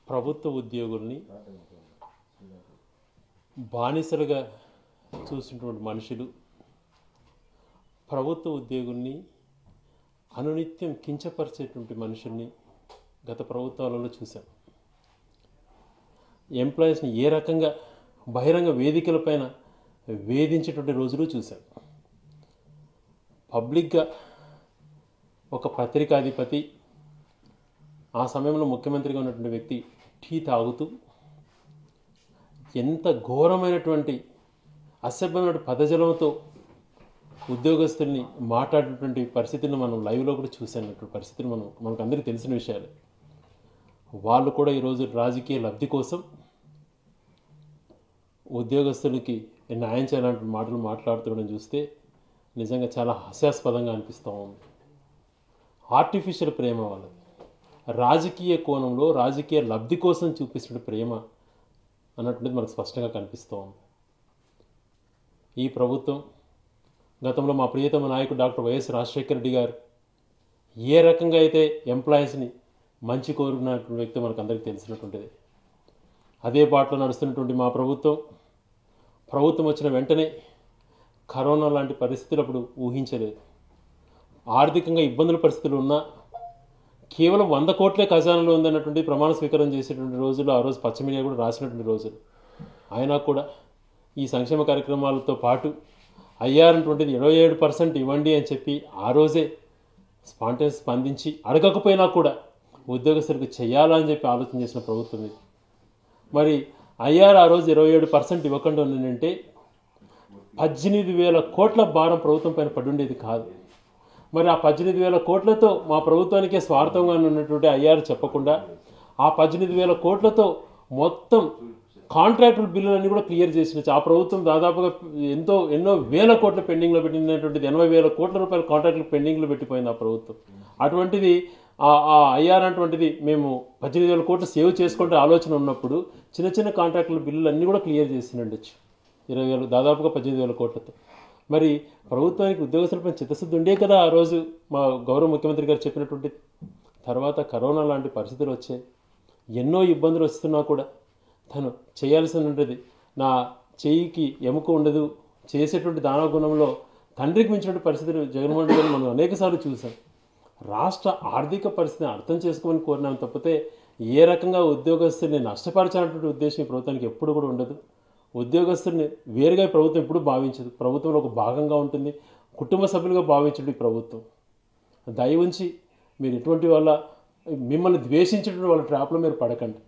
ప్రభుత్వ ఉద్యోగుల్ని బానిసలుగా చూసినటువంటి మనుషులు ప్రభుత్వ ఉద్యోగుల్ని అనునిత్యం కించపరిచేటువంటి మనుషుల్ని గత ప్రభుత్వాలలో చూశాం ఎంప్లాయీస్ని ఏ రకంగా బహిరంగ వేదికలపైన వేధించేటువంటి రోజులు చూశాం పబ్లిక్గా ఒక పత్రికాధిపతి ఆ సమయంలో ముఖ్యమంత్రిగా ఉన్నటువంటి వ్యక్తి టీ తాగుతూ ఎంత ఘోరమైనటువంటి అసభ్యమైన పదజలంతో ఉద్యోగస్తుల్ని మాట్లాడినటువంటి పరిస్థితిని మనం లైవ్లో కూడా చూసానటువంటి పరిస్థితిని మనం మనకు అందరికీ తెలిసిన విషయాలే వాళ్ళు కూడా ఈరోజు రాజకీయ లబ్ధి కోసం ఉద్యోగస్తులకి న్యాయం చేయాలంటే మాటలు మాట్లాడుతుండడం చూస్తే నిజంగా చాలా హాస్యాస్పదంగా అనిపిస్తూ ఉంది ఆర్టిఫిషియల్ ప్రేమ వాళ్ళది రాజకీయ కోణంలో రాజకీయ లబ్ధి కోసం చూపిస్తున్న ప్రేమ అన్నటువంటిది మనకు స్పష్టంగా కనిపిస్తూ ఉంది ఈ ప్రభుత్వం గతంలో మా ప్రియతమ నాయకుడు డాక్టర్ వైఎస్ రాజశేఖర రెడ్డి గారు ఏ రకంగా అయితే ఎంప్లాయీస్ని మంచి కోరుకున్నటువంటి వ్యక్తి మనకు అందరికీ తెలిసినటువంటిది అదే బాటలో నడుస్తున్నటువంటి మా ప్రభుత్వం ప్రభుత్వం వచ్చిన వెంటనే కరోనా లాంటి పరిస్థితులు అప్పుడు ఊహించలేదు ఆర్థికంగా ఇబ్బందుల పరిస్థితులు ఉన్నా కేవలం వంద కోట్లే ఖజానాలో ఉందన్నటువంటి ప్రమాణ స్వీకారం చేసేటువంటి రోజులు ఆ రోజు పచ్చమిడియా కూడా రాసినటువంటి రోజులు అయినా కూడా ఈ సంక్షేమ కార్యక్రమాలతో పాటు అయ్యారన్నటువంటిది ఇరవై ఏడు పర్సెంట్ ఇవ్వండి అని చెప్పి ఆ రోజే స్పాంటేస్ స్పందించి అడగకపోయినా కూడా ఉద్యోగస్తులకు చేయాలని చెప్పి ఆలోచన చేసిన ప్రభుత్వం ఇది మరి ఐఆర్ ఆ రోజు ఇరవై ఏడు పర్సెంట్ ఇవ్వకుండా ఉన్నదంటే పద్దెనిమిది వేల కోట్ల భారం ప్రభుత్వం పైన పడుండేది కాదు మరి ఆ పద్దెనిమిది వేల కోట్లతో మా ప్రభుత్వానికే స్వార్థంగా ఉన్నటువంటి ఐఆర్ చెప్పకుండా ఆ పద్దెనిమిది వేల కోట్లతో మొత్తం కాంట్రాక్టుల బిల్లులన్నీ కూడా క్లియర్ చేసిన ఆ ప్రభుత్వం దాదాపుగా ఎంతో ఎన్నో వేల కోట్ల పెండింగ్లో పెట్టినటువంటిది ఎనభై వేల కోట్ల రూపాయల కాంట్రాక్టులు పెండింగ్లో పెట్టిపోయింది ఆ ప్రభుత్వం అటువంటిది ఆ ఆ ఐఆర్ అటువంటిది మేము పద్దెనిమిది వేల కోట్లు సేవ్ చేసుకుంటే ఆలోచన ఉన్నప్పుడు చిన్న చిన్న కాంట్రాక్టుల బిల్లులు అన్నీ కూడా క్లియర్ చేసినండొచ్చు ఇరవై వేలు దాదాపుగా పద్దెనిమిది వేల కోట్లతో మరి ప్రభుత్వానికి ఉద్యోగస్తులపై చిత్తశుద్ధి ఉండే కదా ఆ రోజు మా గౌరవ ముఖ్యమంత్రి గారు చెప్పినటువంటి తర్వాత కరోనా లాంటి పరిస్థితులు వచ్చాయి ఎన్నో ఇబ్బందులు వస్తున్నా కూడా తను చేయాల్సినది నా చేయికి ఎముక ఉండదు చేసేటువంటి దాన గుణంలో తండ్రికి మించినటువంటి పరిస్థితులు జగన్మోహన్ రెడ్డి గారు మనం అనేకసార్లు చూసాం రాష్ట్ర ఆర్థిక పరిస్థితిని అర్థం చేసుకోమని కోరినాం తప్పితే ఏ రకంగా ఉద్యోగస్తుల్ని నష్టపరచాలన్నటువంటి ఉద్దేశం ఈ ప్రభుత్వానికి ఎప్పుడు కూడా ఉండదు ఉద్యోగస్తుల్ని వేరుగా ఈ ప్రభుత్వం ఎప్పుడు భావించదు ప్రభుత్వంలో ఒక భాగంగా ఉంటుంది కుటుంబ సభ్యులుగా భావించడు ఈ ప్రభుత్వం దయ ఉంచి మీరు ఎటువంటి వాళ్ళ మిమ్మల్ని ద్వేషించేటువంటి వాళ్ళ ట్రాప్లో మీరు పడకండి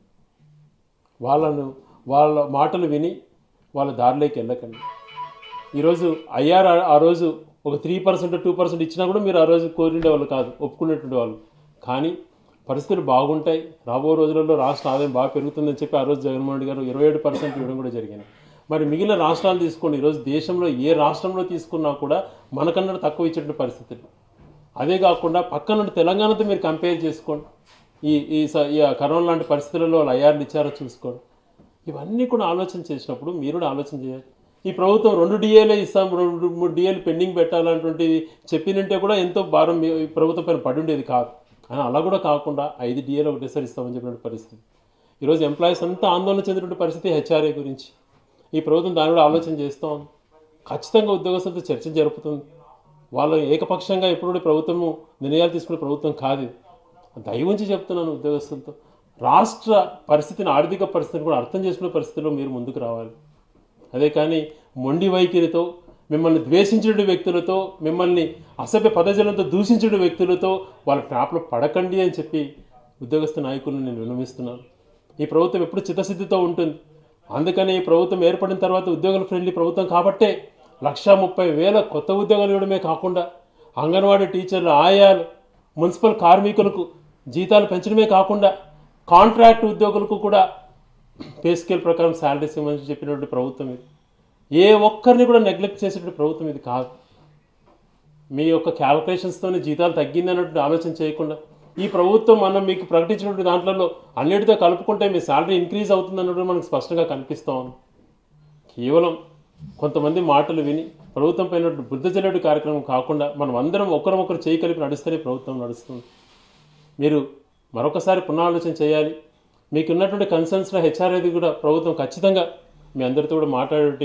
వాళ్ళను వాళ్ళ మాటలు విని వాళ్ళ దారిలోకి వెళ్ళకండి ఈరోజు ఐఆర్ ఆ రోజు ఒక త్రీ పర్సెంట్ టూ పర్సెంట్ ఇచ్చినా కూడా మీరు ఆ రోజు కోరిండే వాళ్ళు కాదు ఒప్పుకునేటువంటి వాళ్ళు కానీ పరిస్థితులు బాగుంటాయి రాబో రోజులలో రాష్ట్ర ఆదాయం బాగా పెరుగుతుందని చెప్పి ఆ రోజు జగన్మోహన్ రెడ్డి గారు ఇరవై ఏడు పర్సెంట్ ఇవ్వడం కూడా జరిగింది మరి మిగిలిన రాష్ట్రాలు తీసుకోండి ఈరోజు దేశంలో ఏ రాష్ట్రంలో తీసుకున్నా కూడా మనకన్నా తక్కువ ఇచ్చేటువంటి పరిస్థితులు అదే కాకుండా పక్కన తెలంగాణతో మీరు కంపేర్ చేసుకోండి ఈ ఈ స- ఈ కరోనా లాంటి పరిస్థితులలో వాళ్ళు ఐఆర్లు ఇచ్చారో చూసుకోండి ఇవన్నీ కూడా ఆలోచన చేసినప్పుడు మీరు కూడా ఆలోచన చేయాలి ఈ ప్రభుత్వం రెండు డిఏలే ఇస్తాం రెండు మూడు డిఏలు పెండింగ్ పెట్టాలన్నటువంటిది చెప్పినంటే కూడా ఎంతో భారం మీ- ఈ ప్రభుత్వం పైన పడి ఉండేది కాదు కానీ అలా కూడా కాకుండా ఐదు డిఏలు ఒకటేసారి ఇస్తామని చెప్పినటువంటి పరిస్థితి ఈరోజు ఎంప్లాయీస్ అంతా ఆందోళన చెందినటువంటి పరిస్థితి హెచ్ఆర్ఏ గురించి ఈ ప్రభుత్వం దాని కూడా ఆలోచన చేస్తూ ఉంది ఖచ్చితంగా ఉద్యోగస్తులతో చర్చ జరుపుతుంది వాళ్ళు ఏకపక్షంగా ఎప్పుడు కూడా ప్రభుత్వము నిర్ణయాలు తీసుకునే ప్రభుత్వం కాదు ఇది. దయ ఉంచి చెప్తున్నాను ఉద్యోగస్తులతో రాష్ట్ర పరిస్థితిని ఆర్థిక పరిస్థితిని కూడా అర్థం చేసుకునే పరిస్థితిలో మీరు ముందుకు రావాలి అదే కానీ మొండి వైఖరితో మిమ్మల్ని ద్వేషించిన వ్యక్తులతో మిమ్మల్ని అసభ్య పదజలంతో దూషించిన వ్యక్తులతో వాళ్ళ ట్రాప్లో పడకండి అని చెప్పి ఉద్యోగస్తు నాయకులను నేను విన్నవిస్తున్నాను ఈ ప్రభుత్వం ఎప్పుడు చిత్తశుద్ధితో ఉంటుంది అందుకని ఈ ప్రభుత్వం ఏర్పడిన తర్వాత ఉద్యోగుల ఫ్రెండ్లీ ప్రభుత్వం కాబట్టే లక్షా ముప్పై వేల కొత్త ఉద్యోగాలు ఇవ్వడమే కాకుండా అంగన్వాడీ టీచర్లు ఆయాలు మున్సిపల్ కార్మికులకు జీతాలు పెంచడమే కాకుండా కాంట్రాక్ట్ ఉద్యోగులకు కూడా పే స్కేల్ ప్రకారం శాలరీస్ ఇవ్వమని చెప్పినటువంటి ప్రభుత్వం ఇది ఏ ఒక్కరిని కూడా నెగ్లెక్ట్ చేసేటువంటి ప్రభుత్వం ఇది కాదు మీ యొక్క క్యాల్కులేషన్స్తోనే జీతాలు తగ్గింది అన్నటువంటి ఆలోచన చేయకుండా ఈ ప్రభుత్వం మనం మీకు ప్రకటించినటువంటి దాంట్లో అన్నిటితో కలుపుకుంటే మీ శాలరీ ఇంక్రీజ్ అవుతుంది అన్నట్టు మనకు స్పష్టంగా కనిపిస్తూ ఉంది కేవలం కొంతమంది మాటలు విని ప్రభుత్వం పైన బుద్ధ జల్లెడు కార్యక్రమం కాకుండా మనం అందరం ఒకరినొకరు చేయి కలిపి నడుస్తేనే ప్రభుత్వం నడుస్తుంది మీరు మరొకసారి పునరాలోచన చేయాలి మీకు ఉన్నటువంటి కన్సర్న్స్లో హెచ్ఆర్ఐది కూడా ప్రభుత్వం ఖచ్చితంగా మీ అందరితో కూడా మాట్లాడేటి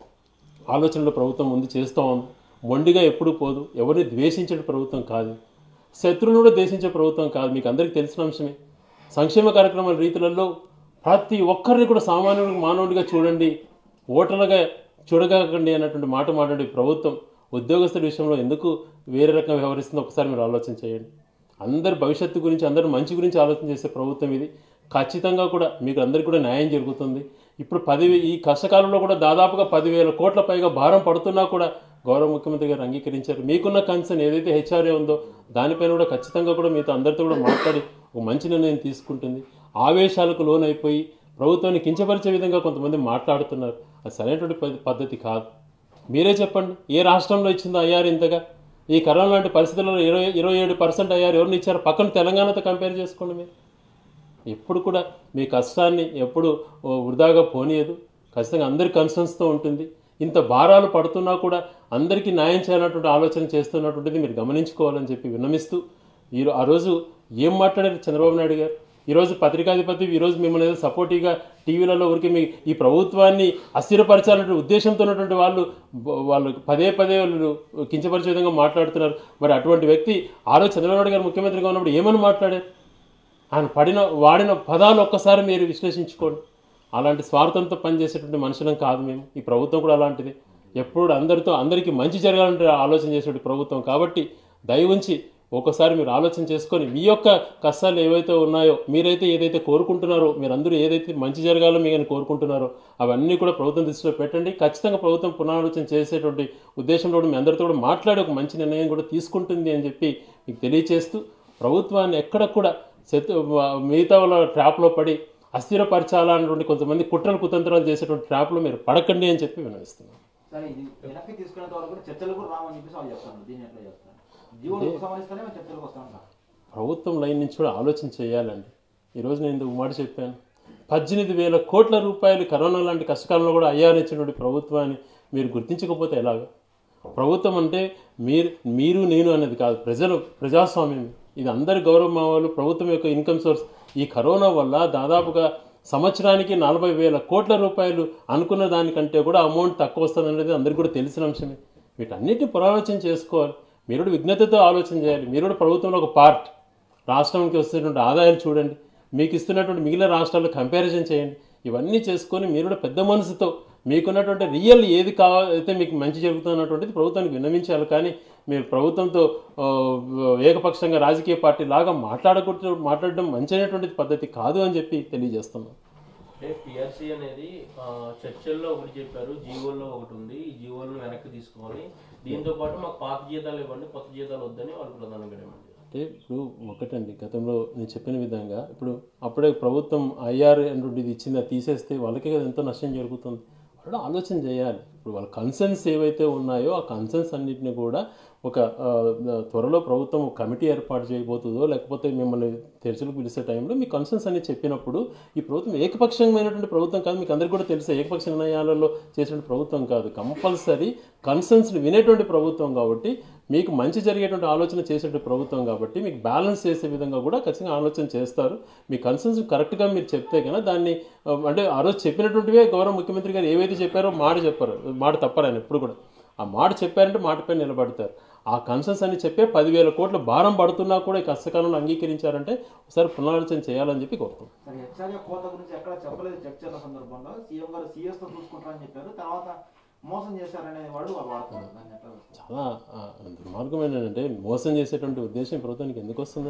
ఆలోచనలో ప్రభుత్వం ముందు చేస్తూ ఉంది మొండిగా ఎప్పుడు పోదు ఎవరిని ద్వేషించే ప్రభుత్వం కాదు శత్రువును కూడా ద్వేషించే ప్రభుత్వం కాదు మీకు అందరికీ తెలిసిన అంశమే సంక్షేమ కార్యక్రమాల రీతులలో ప్రతి ఒక్కరిని కూడా సామాన్యుడికి మానవుడిగా చూడండి ఓటర్లుగా చూడగాకండి అన్నటువంటి మాట మాట్లాడే ప్రభుత్వం ఉద్యోగస్తుల విషయంలో ఎందుకు వేరే రకంగా వ్యవహరిస్తుందో ఒకసారి మీరు ఆలోచన చేయండి అందరి భవిష్యత్తు గురించి అందరి మంచి గురించి ఆలోచన చేసే ప్రభుత్వం ఇది ఖచ్చితంగా కూడా మీకు అందరికీ కూడా న్యాయం జరుగుతుంది ఇప్పుడు పది ఈ కష్టకాలంలో కూడా దాదాపుగా పదివేల కోట్ల పైగా భారం పడుతున్నా కూడా గౌరవ ముఖ్యమంత్రి గారు అంగీకరించారు మీకున్న కన్సర్న్ ఏదైతే హెచ్ఆర్ఏ ఉందో దానిపైన కూడా ఖచ్చితంగా కూడా మీతో అందరితో కూడా మాట్లాడి ఒక మంచి నిర్ణయం తీసుకుంటుంది ఆవేశాలకు లోనైపోయి ప్రభుత్వాన్ని కించపరిచే విధంగా కొంతమంది మాట్లాడుతున్నారు అది సరైనటువంటి పద్ధ- పద్ధతి కాదు మీరే చెప్పండి ఏ రాష్ట్రంలో ఇచ్చిందో అయ్యారు ఇంతగా ఈ కరోనా లాంటి పరిస్థితుల్లో ఇరవై ఇరవై ఏడు పర్సెంట్ అయ్యారు ఎవరిని ఇచ్చారు పక్కన తెలంగాణతో కంపేర్ చేసుకోండి మీరు ఎప్పుడు కూడా మీ కష్టాన్ని ఎప్పుడు ఓ, వృధాగా పోనీయదు ఖచ్చితంగా అందరి కన్సర్న్స్తో ఉంటుంది ఇంత భారాలు పడుతున్నా కూడా అందరికీ న్యాయం చేయాలన్నటువంటి ఆలోచన చేస్తున్నటువంటిది మీరు గమనించుకోవాలని చెప్పి విన్నమిస్తూ ఈ రో- ఆ రోజు ఏం మాట్లాడారు చంద్రబాబు నాయుడు గారు ఈరోజు పత్రికాధిపతి ఈరోజు మిమ్మల్ని ఏదో సపోర్టివ్గా టీవీలలో ఊరికి మీ ఈ ప్రభుత్వాన్ని అస్థిరపరచాలనే ఉద్దేశంతో ఉన్నటువంటి వాళ్ళు బ- వాళ్ళు పదే పదే వాళ్ళు కించపరిచే విధంగా మాట్లాడుతున్నారు మరి అటువంటి వ్యక్తి ఆ రోజు చంద్రబాబు నాయుడు గారు ముఖ్యమంత్రిగా ఉన్నప్పుడు ఏమని మాట్లాడారు ఆయన పడిన వాడిన పదాలు ఒక్కసారి మీరు విశ్లేషించుకోండి అలాంటి స్వార్థంతో పనిచేసేటువంటి మనుషులం కాదు మేము ఈ ప్రభుత్వం కూడా అలాంటిది ఎప్పుడు అందరితో అందరికీ మంచి జరగాలంటే ఆలోచన చేసేటువంటి ప్రభుత్వం కాబట్టి దయ ఉంచి ఒకసారి మీరు ఆలోచన చేసుకొని మీ యొక్క కష్టాలు ఏవైతే ఉన్నాయో మీరైతే ఏదైతే కోరుకుంటున్నారో మీరందరూ ఏదైతే మంచి జరగాలో మీరు కోరుకుంటున్నారో అవన్నీ కూడా ప్రభుత్వం దృష్టిలో పెట్టండి ఖచ్చితంగా ప్రభుత్వం పునరాలోచన చేసేటువంటి ఉద్దేశంలో కూడా మీ అందరితో కూడా మాట్లాడి ఒక మంచి నిర్ణయం కూడా తీసుకుంటుంది అని చెప్పి మీకు తెలియచేస్తూ ప్రభుత్వాన్ని ఎక్కడ కూడా శత్రు మిగతా వాళ్ళ ట్రాప్లో పడి అస్థిరపరచాలన్నటువంటి కొంతమంది కుట్రలు కుతంత్రాలు చేసేటువంటి ట్రాప్లో మీరు పడకండి అని చెప్పి వినవిస్తున్నాను సరే ఇది వెనక్కి తీసుకునేంత వరకు కూడా చర్చలు కూడా రామని చెప్పేసి వాళ్ళు చెప్తాను దీన్ని ఎట్లా చేస్తారు జీవోలు ఉపసంహరిస్తేనే మేము చర్చలకు వస్తాం ప్రభుత్వం లైన్ నుంచి కూడా ఆలోచన చేయాలండి ఈరోజు నేను ఇందుకు మాట చెప్పాను పద్దెనిమిది వేల కోట్ల రూపాయలు కరోనా లాంటి కష్టకాలంలో కూడా అయ్యానిచ్చినటువంటి ప్రభుత్వాన్ని మీరు గుర్తించకపోతే ఎలాగా ప్రభుత్వం అంటే మీరు మీరు నేను అనేది కాదు ప్రజలు ప్రజాస్వామ్యం ఇది అందరి గౌరవమావాలు ప్రభుత్వం యొక్క ఇన్కమ్ సోర్స్ ఈ కరోనా వల్ల దాదాపుగా సంవత్సరానికి నలభై వేల కోట్ల రూపాయలు అనుకున్న దానికంటే కూడా అమౌంట్ తక్కువ వస్తుంది అనేది అందరికీ కూడా తెలిసిన అంశమే వీటన్నిటిని పునరాలోచన చేసుకోవాలి మీరు కూడా విజ్ఞతతో ఆలోచన చేయాలి మీరు కూడా ప్రభుత్వంలో ఒక పార్ట్ రాష్ట్రానికి వస్తున్నటువంటి ఆదాయాలు చూడండి మీకు ఇస్తున్నటువంటి మిగిలిన రాష్ట్రాలు కంపారిజన్ చేయండి ఇవన్నీ చేసుకొని మీరు కూడా పెద్ద మనసుతో మీకున్నటువంటి రియల్ ఏది కావాలైతే మీకు మంచి జరుగుతున్నటువంటిది ప్రభుత్వానికి విన్నవించాలి కానీ మీరు ప్రభుత్వంతో ఆ, ఏకపక్షంగా రాజకీయ పార్టీ లాగా మాట్లాడకూడదు మాట్లాడడం మంచి పద్ధతి కాదు అని చెప్పి తెలియజేస్తున్నాం అంటే పిఆర్సీ అనేది ఆ, చర్చల్లో ఒకటి చెప్పారు జీవోల్లో ఒకటి ఉంది ఈ జీవోలను వెనక్కి తీసుకొని దీంతో పాటు మాకు పాత జీతాలు ఇవ్వండి కొత్త జీతాలు వద్దని వాళ్ళు ప్రధానంగా డిమాండ్ చేశారు అంటే ఇప్పుడు ఒకటండి గతంలో నేను చెప్పిన విధంగా ఇప్పుడు అప్పుడే ప్రభుత్వం ఐఆర్ ఇది ఇచ్చింది అది తీసేస్తే వాళ్ళకే కదా ఎంతో నష్టం జరుగుతుంది వాళ్ళు ఆలోచన చేయాలి ఇప్పుడు వాళ్ళ కన్సర్న్స్ ఏవైతే ఉన్నాయో ఆ కన్సర్న్స్ అన్నింటిని కూడా ఒక ఆ, త్వరలో ప్రభుత్వం ఒక కమిటీ ఏర్పాటు చేయబోతుందో లేకపోతే మిమ్మల్ని చర్చలకు పిలిచే టైంలో మీ కన్సర్న్స్ అన్ని చెప్పినప్పుడు ఈ ప్రభుత్వం ఏకపక్షమైనటువంటి ప్రభుత్వం కాదు మీకు అందరికీ కూడా తెలుసు ఏకపక్ష నిర్ణయాలలో చేసిన ప్రభుత్వం కాదు కంపల్సరీ కన్సర్న్స్ని వినేటువంటి ప్రభుత్వం కాబట్టి మీకు మంచి జరిగేటువంటి ఆలోచన చేసేటువంటి ప్రభుత్వం కాబట్టి మీకు బ్యాలెన్స్ చేసే విధంగా కూడా ఖచ్చితంగా ఆలోచన చేస్తారు మీ కన్సర్న్స్ కరెక్ట్గా మీరు చెప్తే కనుక దాన్ని ఆ, అంటే ఆ రోజు చెప్పినటువంటివే గౌరవ ముఖ్యమంత్రి గారు ఏవైతే చెప్పారో మాట చెప్పారు మాట తప్పరు ఆయన ఎప్పుడు కూడా ఆ మాట చెప్పారంటే మాటపై నిలబడతారు ఆ కన్సర్న్స్ అని చెప్పే పదివేల కోట్ల భారం పడుతున్నా కూడా ఈ కష్టకాలంలో అంగీకరించారంటే ఒకసారి పునరాలోచన చేయాలని చెప్పి కోరుతాం సరే హెచ్ఆర్ఏ కోత గురించి ఎక్కడ చెప్పలేదు చర్చల సందర్భంలో సీఎం గారు సీఎస్ తో చూసుకుంటారని చెప్పారు తర్వాత మోసం చేశారనే వాడు వాళ్ళు వాడతారు దాన్ని ఎట్లా చూస్తారు? చాలా ఆ, దుర్మార్గం ఏంటంటే మోసం చేసేటువంటి ఉద్దేశం ప్రభుత్వానికి ఎందుకు వస్తుంది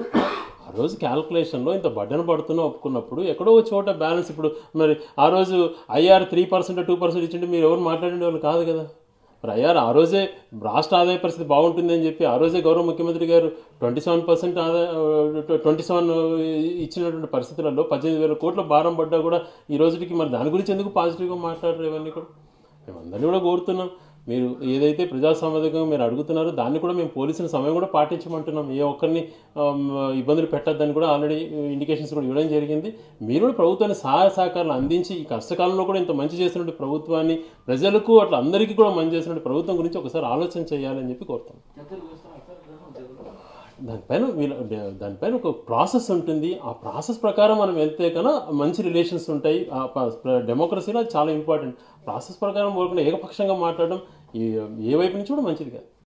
ఆ రోజు క్యాల్కులేషన్లో ఇంత బడ్డన పడుతున్నా ఒప్పుకున్నప్పుడు ఎక్కడో ఒక చోట బ్యాలెన్స్ ఇప్పుడు మరి ఆ రోజు IR three percent two percent ఇచ్చింటే మీరు ఎవరు మాట్లాడే వాళ్ళు కాదు కదా మరి ఐఆర్ ఆ రోజే రాష్ట్ర ఆదాయ పరిస్థితి బాగుంటుంది అని చెప్పి ఆ రోజే గౌరవ ముఖ్యమంత్రి గారు ట్వంటీ సెవెన్ పర్సెంట్ ఆదాయ ట్వంటీ సెవెన్ ఇచ్చినటువంటి పరిస్థితులలో పద్దెనిమిది వేల కోట్ల భారం పడ్డా కూడా ఈ రోజుకి మరి దాని గురించి ఎందుకు పాజిటివ్గా మాట్లాడరు ఇవన్నీ కూడా మేమందరినీ కూడా కోరుతున్నాం మీరు ఏదైతే ప్రజాస్వామ్యంగా మీరు అడుగుతున్నారో దాన్ని కూడా మేము పోలీసుల సమయం కూడా పాటించమంటున్నాం ఏ ఒక్కరిని ఆమ్, ఇబ్బందులు పెట్టద్దని కూడా ఆల్రెడీ ఇండికేషన్స్ కూడా ఇవ్వడం జరిగింది మీరు కూడా ప్రభుత్వాన్ని సహాయ సహకారాలు అందించి ఈ కష్టకాలంలో కూడా ఇంత మంచి చేసినటువంటి ప్రభుత్వాన్ని ప్రజలకు అట్లా అందరికీ కూడా మంచి చేసినటువంటి ప్రభుత్వం గురించి ఒకసారి ఆలోచన చేయాలని చెప్పి కోరుతాం చర్చలు చూస్తున్నారు సార్ ఉద్యోగులు దానిపైన వీళ్ళ దానిపైన ఒక ప్రాసెస్ ఉంటుంది ఆ ప్రాసెస్ ప్రకారం మనం వెళ్తే కన్నా మంచి రిలేషన్స్ ఉంటాయి ఆ డెమోక్రసీలో అది చాలా ఇంపార్టెంట్ ప్రాసెస్ ప్రకారం పోకుండా ఏకపక్షంగా మాట్లాడడం ఈ ఏ వైపు నుంచి కూడా మంచిది కాదు